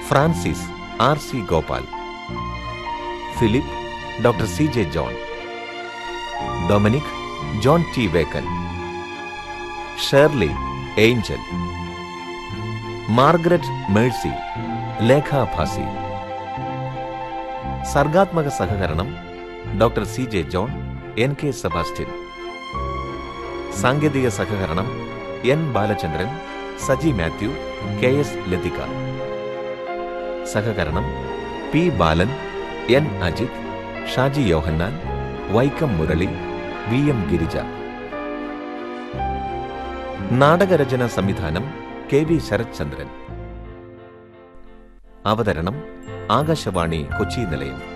Francis R C Gopal Philip doctor C J John Dominic John T Vekkan Shirley Angel Margaret Mercy Lekha Bhasi സർഗാത്മക സഹകരണം doctor C J John N K Sebastian സാങ്കേതിക സഹകരണം N Balachandran Saji Mathew K S Lathika സഹകരണം P Balan N Ajith Shaji Yohannan Vaikom Murali V M Girija നാടകരചന സംവിധാനം K V Sarathchandran അവതരണം ആകാശവാണി കൊച്ചി നിലയം